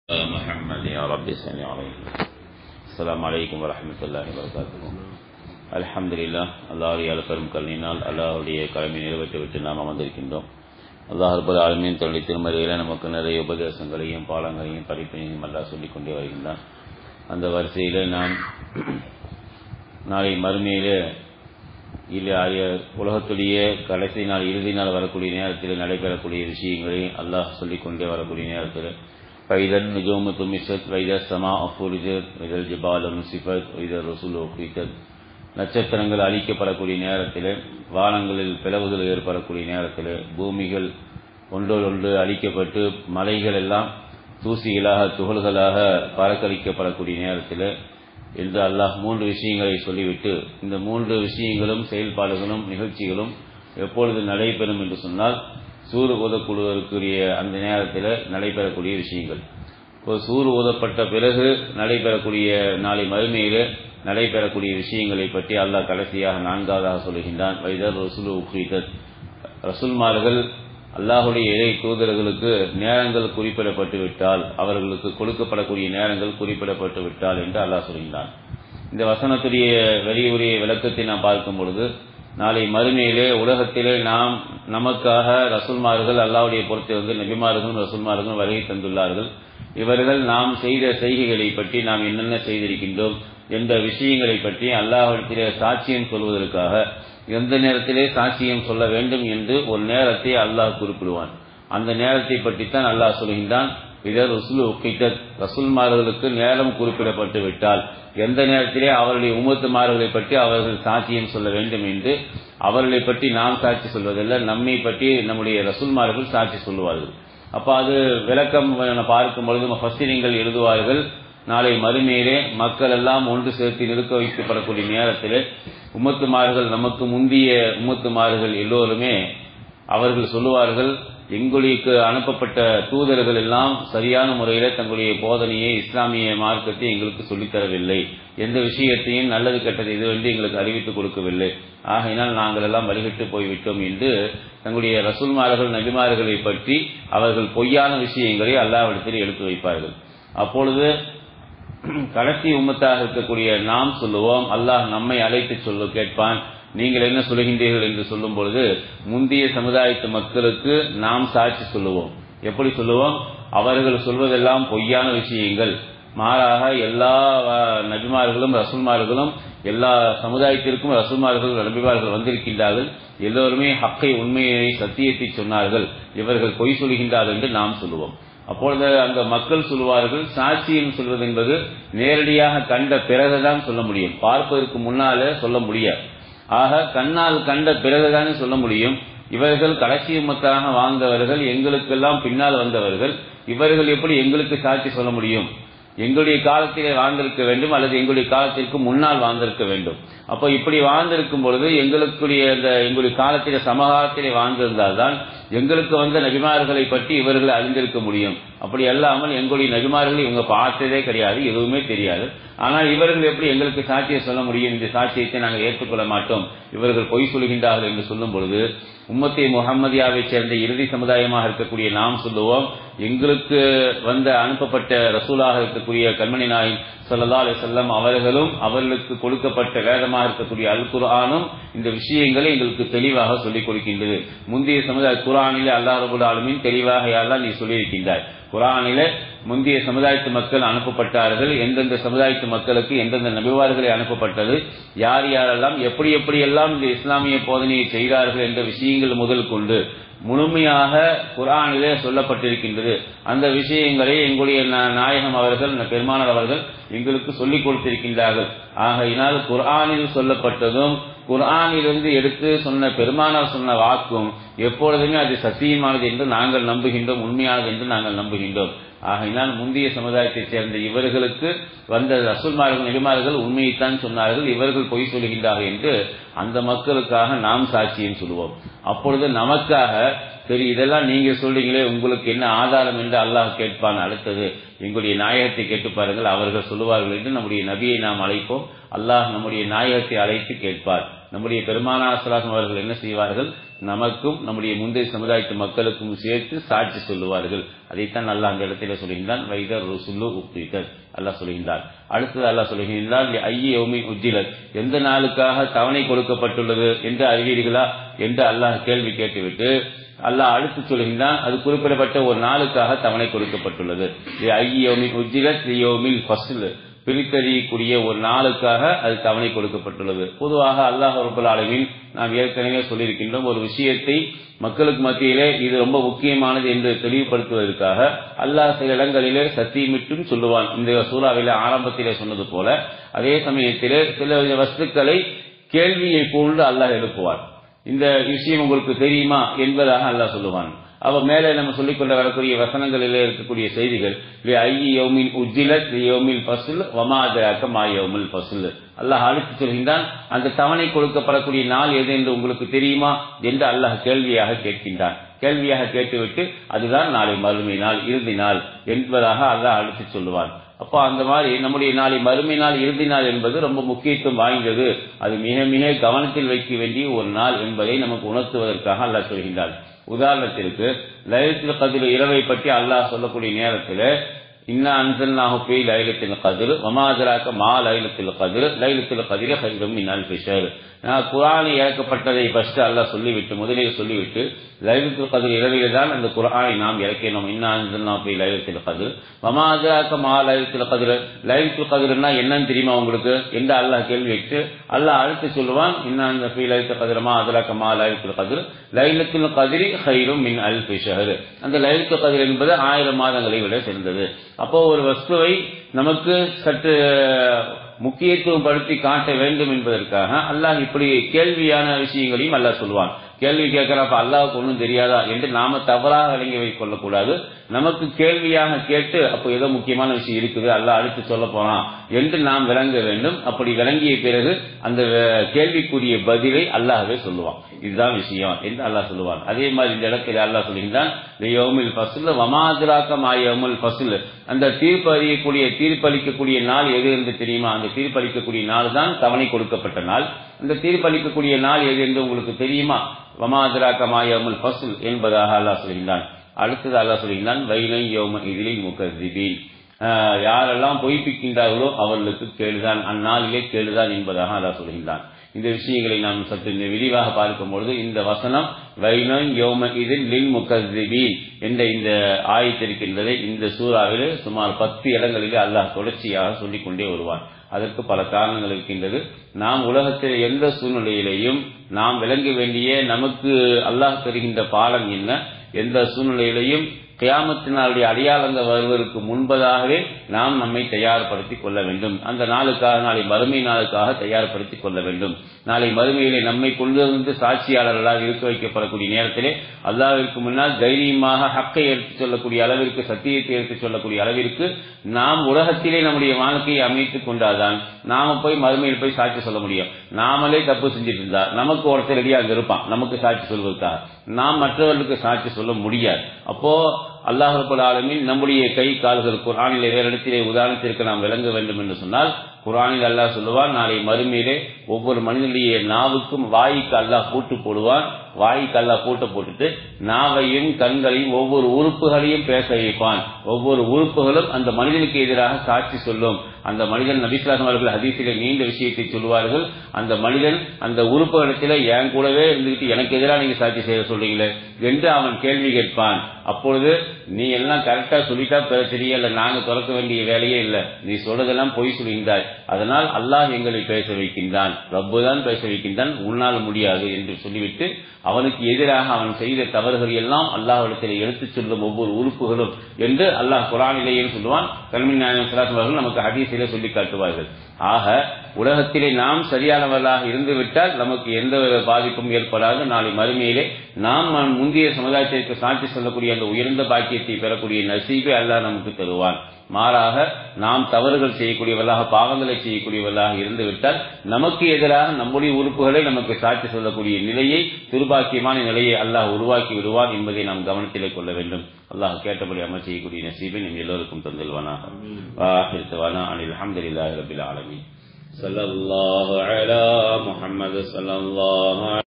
محمد يا رب صل عليه السلام عليكم ورحمة الله وبركاته الحمد لله அல்லாஹுடைய பெரும் கருணையினால் அல்லாஹுடைய கடமை நிறைவேற்றிவிட்டு நாம் அமர்ந்திருக்கின்றோம் அல்லாஹ் ரபுல் ஆலமீன் தன்னுடைய திருமறையில் நமக்கு நிறைய உபதேசங்களையும் பாடங்களையும் படிப்பினையும் அல்லாஹ் சொல்லிக் கொண்டே வருகின்றான் அந்த வரிசையில் நாம் நாளை மறுமையிலே இல்லை உலகத்துடைய கடைசி நாள் இறுதி நாள் வரக்கூடிய நேரத்தில் நடைபெறக்கூடிய விஷயங்களை அல்லாஹ் சொல்லிக் கொண்டே வரக்கூடிய நேரத்தில் فإذا النجوم طمست وإذا السماء فرجت وإذا الجبال نصفت وإذا الرسل أقيتت நட்சத்திரங்கள் அழிக்கப்படக்கூடிய நேரத்தில் வானங்களில் பிளவுகள் ஏற்படக்கூடிய நேரத்தில் பூமிகள் ஒன்றோடொன்று அழிக்கப்பட்டு மலைகள் எல்லாம் தூசிகளாக துகள்களாக பறக்கடிக்கப்படக்கூடிய நேரத்தில் என்று அல்லாஹ் மூன்று விஷயங்களை சொல்லிவிட்டு இந்த மூன்று விஷயங்களும் செயல்பாடுகளும் நிகழ்ச்சிகளும் எப்பொழுது நடைபெறும் என்று சொன்னால் சூறு ஊதக்கூடுவதற்குரிய அந்த நேரத்தில் நடைபெறக்கூடிய விஷயங்கள் இப்போ சூறு ஊதப்பட்ட பிறகு நடைபெறக்கூடிய நாளை மறுமையில் நடைபெறக்கூடிய விஷயங்களை பற்றி அல்லாஹ் கடைசியாக நான்காவதாக சொல்லுகின்றான் வைதர் ரசூல் உக்ரீதத் ரசூல்மார்கள் அல்லாஹுடைய இறை தூதர்களுக்கு நேரங்கள் குறிப்பிடப்பட்டு விட்டால் அவர்களுக்கு கொடுக்கப்படக்கூடிய நேரங்கள் குறிப்பிடப்பட்டு விட்டால் என்று அல்லாஹ் சொல்கின்றான் இந்த வசனத்துடைய வெளியுரிய விளக்கத்தை நாம் பார்க்கும் பொழுது நாளை மறுமையிலே உலகத்திலே நாம் நமக்காக ரசூல்மார்கள் அல்லாவுடைய பொறுத்திருந்து நபிமார்களும் ரசூல்மார்களும் வருகை தந்துள்ளார்கள் இவர்கள் நாம் செய்த செய்கைகளை பற்றி நாம் என்னென்ன செய்திருக்கின்றோம் என்ற விஷயங்களை பற்றி அல்லாஹிடத்திலே சாட்சியம் சொல்வதற்காக எந்த நேரத்திலே சாட்சியம் சொல்ல வேண்டும் என்று ஒரு நேரத்தை அல்லாஹ் குறிப்பிடுவான் அந்த நேரத்தை பற்றித்தான் அல்லாஹ் சொல்கின்றான் இதர் ரசுல் உக்கிட்டத் ரசூல்மார்களுக்கு நேரம் குறிப்பிடப்பட்டு விட்டால் எந்த நேரத்திலே அவருடைய உமத்துமார்களை பற்றி அவர்கள் சாட்சியம் சொல்ல வேண்டும் என்று அவர்களை பற்றி நாம் சாட்சி சொல்வதில்லை நம்மை பற்றி நம்முடைய ரசூல்மார்கள் சாட்சி சொல்லுவார்கள் அப்ப அது விளக்கம் பார்க்கும் பொழுது ஃபஸ்டினிங்கள் எழுதுவார்கள் நாளை மறுமையிலே மக்கள் எல்லாம் ஒன்று சேர்த்து நிறுக்க வைக்கப்படக்கூடிய நேரத்தில் உம்மத்துமார்கள் நமக்கு முந்திய உம்மத்துமார்கள் எல்லோருமே அவர்கள் சொல்லுவார்கள் எங்களுக்கு அனுப்பப்பட்ட தூதர்கள் எல்லாம் சரியான முறையில் தங்களுடைய போதனையை இஸ்லாமிய மார்க்கத்தை எங்களுக்கு சொல்லித்தரவில்லை எந்த விஷயத்தையும் நல்லது கெட்டது இது வந்து எங்களுக்கு அறிவித்துக் கொடுக்கவில்லை ஆகையினால் நாங்கள் எல்லாம் வழிகிட்டு போய்விட்டோம் என்று தங்களுடைய ரசூல்மார்கள் நபிமார்களை பற்றி அவர்கள் பொய்யான விஷயங்களை அல்லாவிடத்தில் எடுத்து வைப்பார்கள் அப்பொழுது கடைசி உம்மத்தாக இருக்கக்கூடிய நாம் சொல்லுவோம் அல்லாஹ் நம்மை அழைத்து சொல்லு கேட்பான் நீங்கள் என்ன சொல்லுகின்றீர்கள் என்று சொல்லும் பொழுது முந்தைய சமுதாயத்து மக்களுக்கு நாம் சாட்சி சொல்லுவோம் எப்படி சொல்லுவோம் அவர்கள் சொல்வதெல்லாம் பொய்யான விஷயங்கள் மாறாக எல்லா நபிமார்களும் ரசூல்மார்களும் எல்லா சமுதாயத்திற்கும் ரசூல்மார்கள் நபிமார்கள் வந்திருக்கின்றார்கள் எல்லோருமே ஹக்கை உண்மையை சத்தியத்தை சொன்னார்கள் இவர்கள் பொய் சொல்கின்றார்கள் என்று நாம் சொல்லுவோம் அப்பொழுது அந்த மக்கள் சொல்லுவார்கள் சாட்சியம் சொல்வது என்பது நேரடியாக கண்ட பிறகுதான் சொல்ல முடியும் பார்ப்பதற்கு முன்னாலே சொல்ல முடியாது ஆக கண்ணால் கண்ட பிறகுதானே சொல்ல முடியும் இவர்கள் கடைசி உமத்தாக வாழ்ந்தவர்கள் எங்களுக்கெல்லாம் பின்னால் வந்தவர்கள் இவர்கள் எப்படி எங்களுக்கு சாட்சி சொல்ல முடியும் எங்களுடைய காலத்திலே வாழ்ந்திருக்க வேண்டும் அல்லது எங்களுடைய காலத்திற்கு முன்னால் வாழ்ந்திருக்க வேண்டும் அப்போ இப்படி வாழ்ந்திருக்கும் பொழுது எங்களுக்குரிய இந்த எங்களுடைய காலத்திலே சமகாலத்திலே வாழ்ந்திருந்தால்தான் எங்களுக்கு வந்த நபிமார்களை பற்றி இவர்கள் அறிந்திருக்க முடியும் அப்படி அல்லாமல் எங்களுடைய நபிமார்களை இவங்க பார்த்ததே கிடையாது எதுவுமே தெரியாது ஆனால் இவர்கள் எப்படி எங்களுக்கு சாட்சியை சொல்ல முடியும் இந்த சாட்சியத்தை நாங்கள் ஏற்றுக்கொள்ள மாட்டோம் இவர்கள் பொய் சொல்கின்றார்கள் என்று சொல்லும் பொழுது உம்மத்தை முகமதியாவை சேர்ந்த இறுதி சமுதாயமாக இருக்கக்கூடிய நாம் சொல்லுவோம் எங்களுக்கு வந்த அனுப்பப்பட்ட ரசூலாக இருக்கக்கூடிய கண்மணி நாய் சொல்லலா அலி செல்லம் அவர்களும் அவர்களுக்கு கொடுக்கப்பட்ட வேதமாக இருக்கக்கூடிய அல் குரானும் இந்த விஷயங்களை எங்களுக்கு தெளிவாக சொல்லிக் கொடுக்கின்றது முந்தைய சமுதாய குரானிலே அல்லாஹ் ரபுல் ஆலமின் தெளிவாக யாரெல்லாம் நீ சொல்லியிருக்கின்றாய் குரானில முந்தைய சமுதாயத்து மக்கள் அனுப்பப்பட்டார்கள் எந்தெந்த சமுதாயத்து மக்களுக்கு எந்தெந்த நபிவார்களை அனுப்பப்பட்டது யார் யாரெல்லாம் எப்படி எப்படியெல்லாம் இந்த இஸ்லாமிய போதனையை செய்தார்கள் என்ற விஷயங்கள் முதல் கொண்டு முழுமையாக குரானிலே சொல்லப்பட்டிருக்கின்றது அந்த விஷயங்களை எங்களுடைய நாயகம் அவர்கள் பெருமானார் அவர்கள் எங்களுக்கு சொல்லிக் கொடுத்திருக்கின்றார்கள் ஆகையினால் குரானில் சொல்லப்பட்டதும் குரானிலிருந்து எடுத்து சொன்ன பெருமானார் சொன்ன வாக்கும் எப்பொழுதுமே அது சத்தியமானது என்று நாங்கள் நம்புகின்றோம் உண்மையானது என்று நாங்கள் நம்புகின்றோம் ஆகையினால் முந்தைய சமுதாயத்தைச் சேர்ந்த இவர்களுக்கு வந்த ரசூல்மார்கள் நெடுமார்கள் உண்மையைத்தான் சொன்னார்கள் இவர்கள் பொய் சொல்கின்றார்கள் என்று அந்த மக்களுக்காக நாம் சாட்சியம் சொல்லுவோம் அப்பொழுது நமக்காக சரி இதெல்லாம் நீங்க சொல்றீங்களே உங்களுக்கு என்ன ஆதாரம் என்று அல்லாஹ் கேட்பான் அடுத்தது எங்களுடைய நாயகத்தை கேட்டு பாருங்கள் அவர்கள் சொல்லுவார்கள் என்று நம்முடைய நபியை நாம் அழைப்போம் அல்லாஹ் நம்முடைய நாயகத்தை அழைத்து கேட்பார் நம்முடைய பெருமானார் சலாசம் அவர்கள் என்ன செய்வார்கள் நமக்கும் நம்முடைய முந்தைய சமுதாயத்து மக்களுக்கும் சேர்த்து சாட்சி சொல்லுவார்கள் அதைத்தான் அல்லாஹ் அந்த இடத்துல சொல்கின்றான் வைதர் ருசுல்லு உப்திகர் அல்லாஹ் சொல்கின்றார் அடுத்தது அல்லாஹ் சொல்கின்றான் ஐயோமி உஜ்ஜிலத் எந்த நாளுக்காக தவணை கொடுக்கப்பட்டுள்ளது என்று அறிவீர்களா என்று அல்லாஹ் கேள்வி கேட்டுவிட்டு அல்லாஹ் அடுத்து சொல்கின்றான் அது குறிப்பிடப்பட்ட ஒரு நாளுக்காக தவணை கொடுக்கப்பட்டுள்ளது ஐயோமி உஜ்ஜிலத் யோமில் ஃபஸ்ல் பிரித்தறியக்கூடிய ஒரு நாளுக்காக அது தவணை கொடுக்கப்பட்டுள்ளது பொதுவாக அல்லாஹ் ரபுல் ஆலமின் நாம் ஏற்கனவே சொல்லியிருக்கின்றோம் ஒரு விஷயத்தை மக்களுக்கு மத்தியிலே இது ரொம்ப முக்கியமானது என்று தெளிவுபடுத்துவதற்காக அல்லாஹ் சில இடங்களிலே சத்தியமிட்டும் சொல்லுவான் இந்த சூறாவில ஆரம்பத்திலே சொன்னது போல அதே சமயத்திலே சில வஸ்துக்களை கேள்வியை போன்று அல்லாஹ் எழுப்புவான் இந்த விஷயம் உங்களுக்கு தெரியுமா என்பதாக அல்லாஹ் சொல்லுவான் அவ மேலே நம்ம சொல்லிக்கொண்டு வரக்கூடிய வசனங்களிலே இருக்கக்கூடிய செய்திகள் ஐ யோமின் உஜ்ஜிலத் யோமில் பசுல் வமாதராக்க மா யோமில் பசுல் அல்லாஹ் அழைத்து சொல்கின்றான் அந்த தவணை கொடுக்கப்படக்கூடிய நாள் எது என்று உங்களுக்கு தெரியுமா என்று அல்லாஹ் கேள்வியாக கேட்கின்றான் கேள்வியாக கேட்டுவிட்டு அதுதான் நாளை மறுமை நாள் இறுதி நாள் என்பதாக அல்லாஹ் அழைத்து சொல்லுவான் அப்போ அந்த மாதிரி நம்முடைய நாளை மறுமை நாள் இறுதி நாள் என்பது ரொம்ப முக்கியத்துவம் வாய்ந்தது அது மிக மிக கவனத்தில் வைக்க வேண்டிய ஒரு நாள் என்பதை நமக்கு உணர்த்துவதற்காக அல்லாஹ் சொல்கின்றான் உதாரணத்திற்கு லைலத்தில் கதிர் இரவை பற்றி அல்லாஹ் சொல்லக்கூடிய நேரத்தில் இன்னா அன்சல் நாகுப்பே லைலத்தில் கதிர் மமாதராக்க மா லைலத்தில் கதிர் லைலத்தில் கதிர ஹைரம் இன்னால் பிஷர் குரானை இறக்கப்பட்டதை ஃபர்ஸ்ட் அல்லாஹ் சொல்லிவிட்டு முதலில் சொல்லிவிட்டு லைலத்துல் கதிர் இரவிலே தான் அந்த குரானை நாம் இறக்கினோம் இன்னா அன்சல் நாகுப்பே லைலத்தில் கதிர் மமாதராக்க மா லைலத்தில் கதிர் லைலத்துல் கதிர்னா என்னன்னு தெரியுமா உங்களுக்கு என்று அல்லாஹ் கேள்வி வச்சு அல்லாஹ் அடுத்து சொல்லுவான் இன்னா அந்த ஃபீ லைலத்துல் கதிர் மா அதராக்க மா லைலத்துல் கதிர் லைலத்துல் கதிரி ஹைரும் மின் அல் பிஷர் அந்த லைலத்துல் கதிர் என்பது ஆயிரம் மாதங்களை விட சிறந்தது அப்போ ஒரு வஸ்துவை நமக்கு சற்று முக்கியத்துவம் படுத்தி காட்ட வேண்டும் என்பதற்காக அல்லாஹ் இப்படி கேள்வியான விஷயங்களையும் அல்லாஹ் சொல்லுவான் கேள்வி கேட்கிறப்ப அல்லாவுக்கு ஒன்றும் தெரியாதா என்று நாம தவறாக விளங்கி வைத்துக் கொள்ளக்கூடாது நமக்கு கேள்வியாக கேட்டு அப்போ ஏதோ முக்கியமான விஷயம் இருக்குது அல்லாஹ் அடுத்து சொல்ல போறான் என்று நாம் விளங்க வேண்டும் அப்படி விளங்கிய பிறகு அந்த கேள்விக்குரிய பதிலை அல்லாஹவே சொல்லுவான் இதுதான் விஷயம் என்று அல்லாஹ் சொல்லுவான் அதே மாதிரி இந்த இடத்துல அல்லாஹ் சொல்கின்றான் யோமில் ஃபசுல் வமாதிராக்க மாயோமில் ஃபசுல் அந்த தீர்ப்பு அறியக்கூடிய தீர்ப்பளிக்கக்கூடிய நாள் எது என்று தெரியுமா அந்த தீர்ப்பளிக்கக்கூடிய நாள் தான் தவணை கொடுக்கப்பட்ட நாள் அந்த தீர்ப்பளிக்கக்கூடிய நாள் எது என்று உங்களுக்கு தெரியுமா வமாதிராக்க மாயோமுல் ஃபசுல் என்பதாக அல்லாஹ் சொல்கின்றான் அடுத்தது அல்லாஹ் சொல்கின்றான் வைலை யோம இதிலில் முகதிபீன் யாரெல்லாம் பொய்ப்பிக்கின்றார்களோ அவர்களுக்கு கேளுதான் அந்நாளிலே கேளுதான் என்பதாக அல்லாஹ் சொல்கின்றான் இந்த விஷயங்களை நாம் சற்று விரிவாக பார்க்கும் பொழுது இந்த வசனம் வைனம் யோம இதில் லில் முகதிபீன் என்ற இந்த ஆயத்திருக்கின்றதை இந்த சூறாவில் சுமார் பத்து இடங்களிலே அல்லாஹ் தொடர்ச்சியாக சொல்லிக் கொண்டே வருவான் அதற்கு பல காரணங்கள் இருக்கின்றது நாம் உலகத்தில் எந்த சூழ்நிலையிலையும் நாம் விளங்க வேண்டிய நமக்கு அல்லாஹ் தருகின்ற பாடம் என்ன எந்த சூழ்நிலையிலையும் கியாமத்தினாலுடைய அடையாளங்கள் வருவதற்கு முன்பதாகவே நாம் நம்மை தயார்படுத்திக் கொள்ள வேண்டும் அந்த நாளுக்காக நாளை மறுமை நாளுக்காக தயார்படுத்திக் கொள்ள வேண்டும் நாளை மறுமையிலே நம்மை கொண்டு வந்து சாட்சியாளர்களாக இருக்க வைக்கப்படக்கூடிய நேரத்திலே அல்லாவிற்கு முன்னால் தைரியமாக ஹக்கை எடுத்துச் சொல்லக்கூடிய அளவிற்கு சத்தியத்தை எடுத்துச் சொல்லக்கூடிய அளவிற்கு நாம் உலகத்திலே நம்முடைய வாழ்க்கையை அமைத்துக் கொண்டால்தான் நாம போய் மறுமையில் போய் சாட்சி சொல்ல முடியும் நாமளே தப்பு செஞ்சுட்டு இருந்தா நமக்கு ஒருத்தர் ரெடியா அங்க இருப்பான் நமக்கு சாட்சி சொல்வதற்காக நாம் மற்றவர்களுக்கு சாட்சி சொல்ல முடியாது அப்போ அல்லாஹ் ரபுல் ஆலமின் நம்முடைய கை கால்கள் குரானிலே வேறு இடத்திலே உதாரணத்திற்கு நாம் விளங்க வேண்டும் என்று சொன்னால் குரானில் அல்லாஹ் சொல்லுவான் நாளை மறுமையிலே ஒவ்வொரு மனிதனுடைய நாவுக்கும் வாய்க்கு அல்லாஹ் பூட்டு போடுவான் வாய்க்கு அல்லாஹ் பூட்டு போட்டுட்டு நாவையும் கண்களையும் ஒவ்வொரு உறுப்புகளையும் பேச வைப்பான் ஒவ்வொரு உறுப்புகளும் அந்த மனிதனுக்கு எதிராக சாட்சி சொல்லும் அந்த மனிதன் நபிஸ்லாசம் அவர்கள் ஹதீஸிலே நீண்ட விஷயத்தை சொல்லுவார்கள் அந்த மனிதன் அந்த உறுப்புகளிடத்தில் என் கூடவே இருந்துகிட்டு எனக்கு எதிராக நீங்க சாட்சி செய்ய சொல்றீங்களே என்று அவன் கேள்வி கேட்பான் அப்பொழுது நீ எல்லாம் கரெக்டா சொல்லிட்டா தெரியல நாங்க திறக்க வேண்டிய வேலையே இல்லை நீ சொல்றதெல்லாம் பொய் சொல்கின்றாய் அதனால் அல்லாஹ் எங்களை பேச வைக்கின்றான் ரப்பு தான் பேச வைக்கின்றான் உன்னால் முடியாது என்று சொல்லிவிட்டு அவனுக்கு எதிராக அவன் செய்த தவறுகள் எல்லாம் அல்லாஹிடத்தில் எடுத்துச் சொல்லும் ஒவ்வொரு உறுப்புகளும் என்று அல்லாஹ் குரானிலேயே சொல்லுவான் கல்வி நாயகம் சலாசம் அவர்கள் நமக்கு ஹதீஸிலே சொல்லி காட்டுவார்கள் ஆக உலகத்திலே நாம் சரியானவர்களாக இருந்துவிட்டால் நமக்கு எந்த பாதிப்பும் ஏற்படாது நாளை மறுமையிலே நாம் முந்தைய சமுதாயத்திற்கு சாட்சி சொல்லக்கூடிய அந்த உயர்ந்த பாக்கியத்தை பெறக்கூடிய நசீபை அல்லாஹ் நமக்கு தருவான் மாறாக நாம் தவறுகள் செய்யக்கூடியவர்களாக பாவங்களை செய்யக்கூடியவர்களாக இருந்துவிட்டால் நமக்கு எதிராக நம்முடைய உறுப்புகளை நமக்கு சாட்சி சொல்லக்கூடிய நிலையை துர்பாக்கியமான நிலையை அல்லாஹ் உருவாக்கி விடுவான் என்பதை நாம் கவனத்திலே கொள்ள வேண்டும் அல்லாஹ் கேட்டபடி அமல் செய்யக்கூடிய நசீபை நம் எல்லோருக்கும் தந்தில்வானாக அனில் அஹமதுல்லாஹி ரபில் ஆலமீன் صلى الله على محمد صلى الله